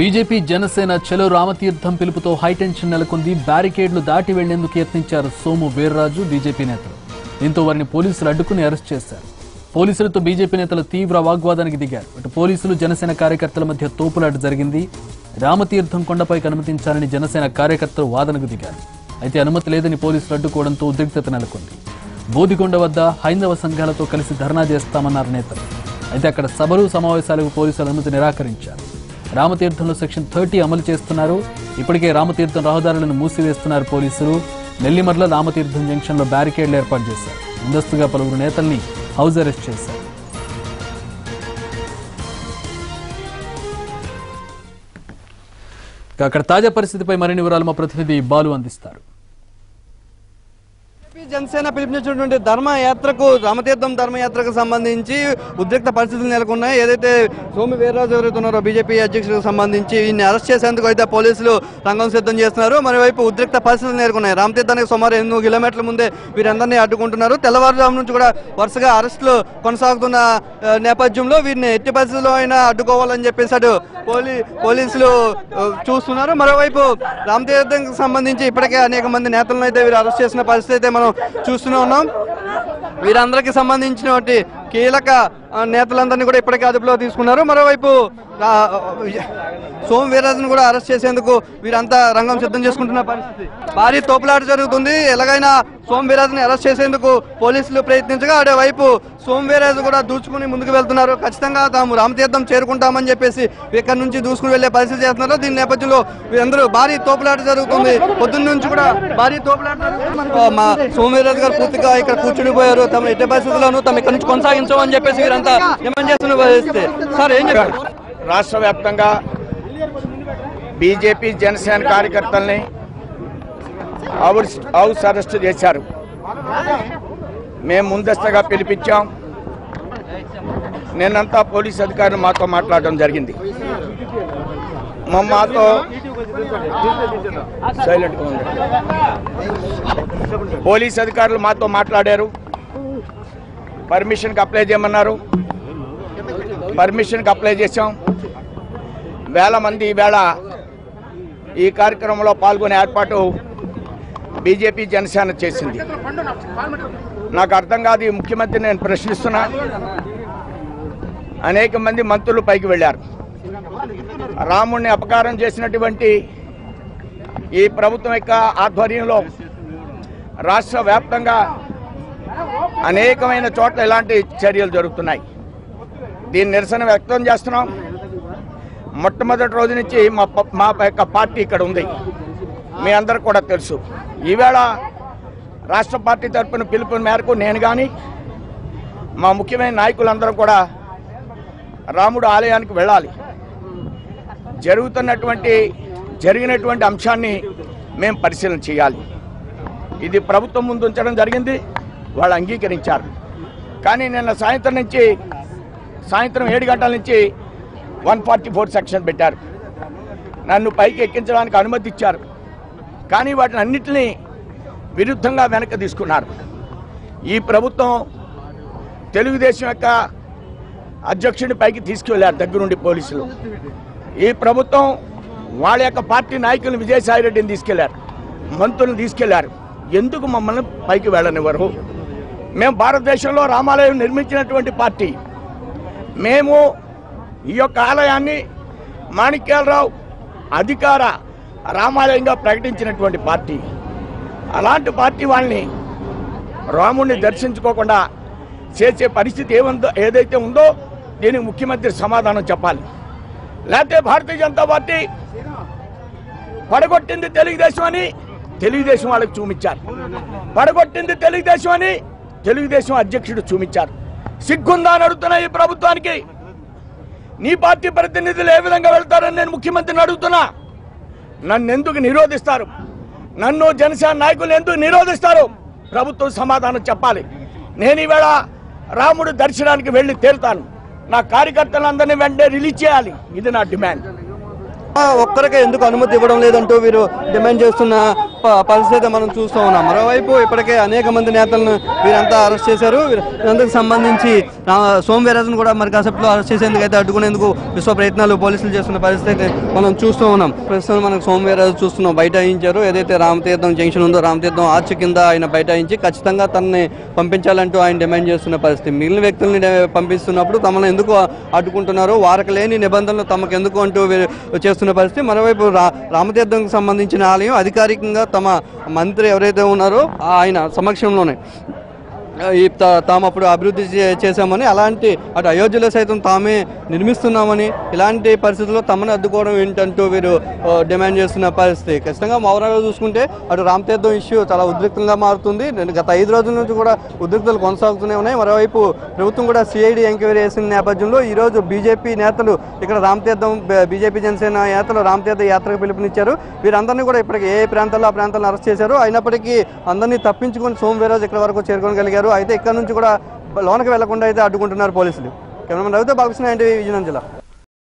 BJP Janasena చలో రామతీర్థం పిలుపుతో high tension నెలకొంది బ్యారికేడ్లు దాటి వెళ్లేందుకు యత్నించారు సోము వీర్రాజు బీజేపీ నేతలు దీంతో వారిని పోలీసులు అడ్డుకుని అరెస్ట్ చేశారు పోలీసులతో బీజేపీ నేతలు తీవ్ర వాగ్వాదానికి దిగారు అటు పోలీసులు జనసేన కార్యకర్తల మధ్య తోపులాట జరిగింది రామతీర్థం కొండపైకి అనుమతించాలని జనసేన కార్యకర్తలు వాదనకు దిగారు అయితే అనుమతి లేదని పోలీసులు అడ్డుకోవడంతో ఉద్రిక్తత నెలకొంది బోదికొండ వద్ద హైందవ సంఘాలతో కలిసి ధర్నా చేస్తామన్నారు నేతలు అయితే అక్కడ సభలు సమావేశాలకు పోలీసులు అనుమతి నిరాకరించారు రామతీర్థంలో సెక్షన్ థర్టీ అమలు చేస్తున్నారు ఇప్పటికే రామతీర్థం రహదారులను మూసివేస్తున్నారు పోలీసులు నెల్లిమర్ల రామతీర్థం జంక్షన్లో బ్యారికేడ్లు ఏర్పాటు చేశారు ముందస్తుగా పలువురు నేతల్ని హౌస్ అరెస్ట్ చేశారు ఇక అక్కడ తాజా పరిస్థితిపై మరిన్ని వివరాలు మా ప్రతినిధి బాలు అందిస్తారు బీజేపీ జనసేన పిలుపునిచ్చినటువంటి ధర్మయాత్రకు రామతీర్థం ధర్మయాత్రకు సంబంధించి ఉద్రిక్త పరిస్థితులు నెలకొన్నాయి ఏదైతే సోము వీర్రాజు ఎవరైతే ఉన్నారో బీజేపీ అధ్యక్షులకు సంబంధించి ఈయన్ని అరెస్ట్ చేసేందుకు అయితే పోలీసులు రంగం సిద్ధం చేస్తున్నారు మరోవైపు ఉద్రిక్త పరిస్థితులు నెలకొన్నాయి రామతీర్థానికి సుమారు ఎనిమిది కిలోమీటర్ల ముందే వీరందరినీ అడ్డుకుంటున్నారు తెల్లవారుజాము నుంచి కూడా వరుసగా అరెస్టులు కొనసాగుతున్న ఆ, నేపథ్యంలో వీరిని ఎట్టి పరిస్థితుల్లో అయినా అడ్డుకోవాలని చెప్పేసి అటు పోలీ పోలీసులు ఆ, చూస్తున్నారు మరోవైపు రామతీర్థంకి సంబంధించి ఇప్పటికే అనేక మంది నేతలను అయితే వీరు అరెస్ట్ చేసిన పరిస్థితి అయితే మనం చూస్తూనే ఉన్నాం వీరందరికీ సంబంధించినటువంటి కీలక ఆ, నేతలందరినీ కూడా ఇప్పటికే అదుపులో తీసుకున్నారు మరోవైపు ఆ, సోము వీర్రాజును కూడా అరెస్ట్ చేసేందుకు వీరంతా రంగం సిద్ధం చేసుకుంటున్న పరిస్థితి భారీ తోపులాట జరుగుతుంది ఎలాగైనా సోము వీర్రాజుని అరెస్ట్ చేసేందుకు పోలీసులు ప్రయత్నించగా అదే వైపు సోము వీర్రాజు కూడా దూచుకుని ముందుకు వెళ్తున్నారు ఖచ్చితంగా తాము రామతీర్థం చేరుకుంటామని చెప్పేసి ఇక్కడ నుంచి దూసుకుని వెళ్లే పరిస్థితి చేస్తున్నారు దీని నేపథ్యంలో వీరందరూ భారీ తోపులాట జరుగుతుంది పొద్దున్న నుంచి కూడా భారీ తోపులాట జరుగుతుంది. ఆ, మా సోము వీర్రాజు గారు పూర్తిగా ఇక్కడ కూర్చుని పోయారు తమ ఎట్టి పరిస్థితుల్లోనూ తమ ఇక్కడ నుంచి కొనసాగించమని చెప్పేసి వీరంతా డిమాండ్ చేస్తున్న పరిస్థితి సార్ ఏం చెప్పారు రాష్ట్ర వ్యాప్తంగా బీజేపీ జనసేన కార్యకర్తల్ని హౌస్ హౌస్ అరెస్ట్ చేశారు మేము ముందస్తుగా పిలిపించాం నిన్నంతా పోలీస్ అధికారులు మాతో మాట్లాడడం జరిగింది మా మాతో సైలెంట్గా ఉండండి పోలీస్ అధికారులు మాతో మాట్లాడారు పర్మిషన్కి అప్లై చేయమన్నారు పర్మిషన్కి అప్లై చేశాం వేల మంది ఈవేళ ఈ కార్యక్రమంలో పాల్గొనే ఏర్పాటు బీజేపీ జనసేన చేసింది నాకు అర్థం కాదు ఈ ముఖ్యమంత్రి నేను ప్రశ్నిస్తున్నా అనేక మంది మంత్రులు పైకి వెళ్ళారు రాముణ్ణి అపకారం చేసినటువంటి ఈ ప్రభుత్వం యొక్క ఆధ్వర్యంలో రాష్ట్ర వ్యాప్తంగా అనేకమైన చోట్ల ఇలాంటి చర్యలు జరుగుతున్నాయి దీని నిరసన వ్యక్తం చేస్తున్నాం మొట్టమొదటి రోజు నుంచి మా ప- మా యొక్క పార్టీ ఇక్కడ ఉంది మీ అందరికి కూడా తెలుసు ఈవేళ రాష్ట్ర పార్టీ తరపున పిలుపు మేరకు నేను కానీ మా ముఖ్యమైన నాయకులందరూ కూడా రాముడు ఆలయానికి వెళ్ళాలి జరుగుతున్నటువంటి జరిగినటువంటి అంశాన్ని మేము పరిశీలన చేయాలి ఇది ప్రభుత్వం ముందు ఉంచడం జరిగింది వాళ్ళు అంగీకరించారు కానీ నిన్న సాయంత్రం నుంచి సాయంత్రం ఏడు గంటల నుంచి వన్ ఫార్టీ ఫోర్ సెక్షన్ పెట్టారు నన్ను పైకి ఎక్కించడానికి అనుమతి ఇచ్చారు కానీ వాటిని అన్నిటినీ విరుద్ధంగా వెనక్కి తీసుకున్నారు ఈ ప్రభుత్వం తెలుగుదేశం యొక్క అధ్యక్షుడి పైకి తీసుకువెళ్ళారు దగ్గరుండి పోలీసులు ఈ ప్రభుత్వం వాళ్ళ యొక్క పార్టీ నాయకులు విజయసాయి రెడ్డిని తీసుకెళ్లారు మంత్రులను తీసుకెళ్లారు ఎందుకు మమ్మల్ని పైకి వెళ్ళనివ్వరు మేము భారతదేశంలో రామాలయం నిర్మించినటువంటి పార్టీ మేము ఈ యొక్క ఆలయాన్ని మాణిక్యాలరావు అధికార రామాలయంగా ప్రకటించినటువంటి పార్టీ అలాంటి పార్టీ వాళ్ళని రాముడిని దర్శించుకోకుండా చేసే పరిస్థితి ఏముందో ఏదైతే ఉందో దీనికి ముఖ్యమంత్రి సమాధానం చెప్పాలి లేకపోతే భారతీయ జనతా పార్టీ పడగొట్టింది తెలుగుదేశం అని తెలుగుదేశం వాళ్ళకి చూపించారు పడగొట్టింది తెలుగుదేశం అని తెలుగుదేశం అధ్యక్షుడు చూపించారు సిగ్గుందా అని అడుగుతున్నా ఈ ప్రభుత్వానికి నీ పార్టీ ప్రతినిధులు ఏ విధంగా వెళ్తారని నేను ముఖ్యమంత్రిని అడుగుతున్నా నన్ను ఎందుకు నిరోధిస్తారు నన్ను జనసేన నాయకులు ఎందుకు నిరోధిస్తారు ప్రభుత్వం సమాధానం చెప్పాలి నేను ఈవేళ రాముడు దర్శనానికి వెళ్ళి తేలుతాను నా కార్యకర్తలందరినీ వెంటనే రిలీజ్ చేయాలి ఇది నా డిమాండ్ ఆ, ఒక్కరికే ఎందుకు అనుమతి ఇవ్వడం లేదంటూ వీరు డిమాండ్ చేస్తున్న ప- పరిస్థితి అయితే మనం చూస్తూ ఉన్నాం మరోవైపు ఇప్పటికే అనేక మంది నేతలను వీరంతా అరెస్ట్ చేశారు వీరు- వీరందరికి సంబంధించి రా- సోమవీరాజును కూడా మరి కాసేపులో అరెస్ట్ చేసేందుకు అయితే అడ్డుకునేందుకు విశ్వ ప్రయత్నాలు పోలీసులు చేస్తున్న పరిస్థితి అయితే మనం చూస్తూ ఉన్నాం ప్రస్తుతం మనకు సోమవీరాజు చూస్తున్నాం బైఠాయించారు ఏదైతే రామతీర్థం జంక్షన్ ఉందో రామతీర్థం ఆర్చ్ కింద ఆయన బైఠాయించి ఖచ్చితంగా తనని పంపించాలంటూ ఆయన డిమాండ్ చేస్తున్న పరిస్థితి మిగిలిన వ్యక్తుల్ని డే- పంపిస్తున్నప్పుడు తమను ఎందుకు అడ్డుకుంటున్నారు వారికి లేని నిబంధనలు తమకు ఎందుకు అంటూ వీరు చేస్తున్న పరిస్థితి మరోవైపు రా రామతీర్థంకి సంబంధించిన ఆలయం అధికారికంగా తమ మంత్రి ఎవరైతే ఉన్నారో ఆయన సమక్షంలోనే ఈ తా- తాము అప్పుడు అభివృద్ధి చే- చేశామని అలాంటి అటు అయోధ్యలో సైతం తామే నిర్మిస్తున్నామని ఇలాంటి పరిస్థితుల్లో తమను అడ్డుకోవడం ఏంటంటూ వీరు ఆ, డిమాండ్ చేస్తున్న పరిస్థితి ఖచ్చితంగా మౌరాలో చూసుకుంటే అటు రామతీర్థం ఇష్యూ చాలా ఉద్రిక్తంగా మారుతుంది నేను గత ఐదు రోజుల నుంచి కూడా ఉద్రిక్తలు కొనసాగుతూనే ఉన్నాయి మరోవైపు ప్రభుత్వం కూడా సిఐడి ఎంక్వైరీ చేసిన నేపథ్యంలో ఈ రోజు బీజేపీ నేతలు ఇక్కడ రామతీర్థం బ- బీజేపీ జనసేన నేతలు రామతీర్థ యాత్రకు పిలుపునిచ్చారు వీరందరినీ కూడా ఇప్పటికి ఏ ప్రాంతాల్లో ఆ ప్రాంతాలను అరెస్ట్ చేశారు అయినప్పటికీ అందరినీ తప్పించుకొని సోమవీరాజు ఇక్కడ వరకు చేరుకోగలిగారు అయితే ఇక్కడ నుంచి కూడా లోనకి వెళ్లకుండా అయితే అడ్డుకుంటున్నారు పోలీసులు కెమెరామెన్ రవితో బాలకృష్ణ ఎన్టీవీ విజయనగరం జిల్లా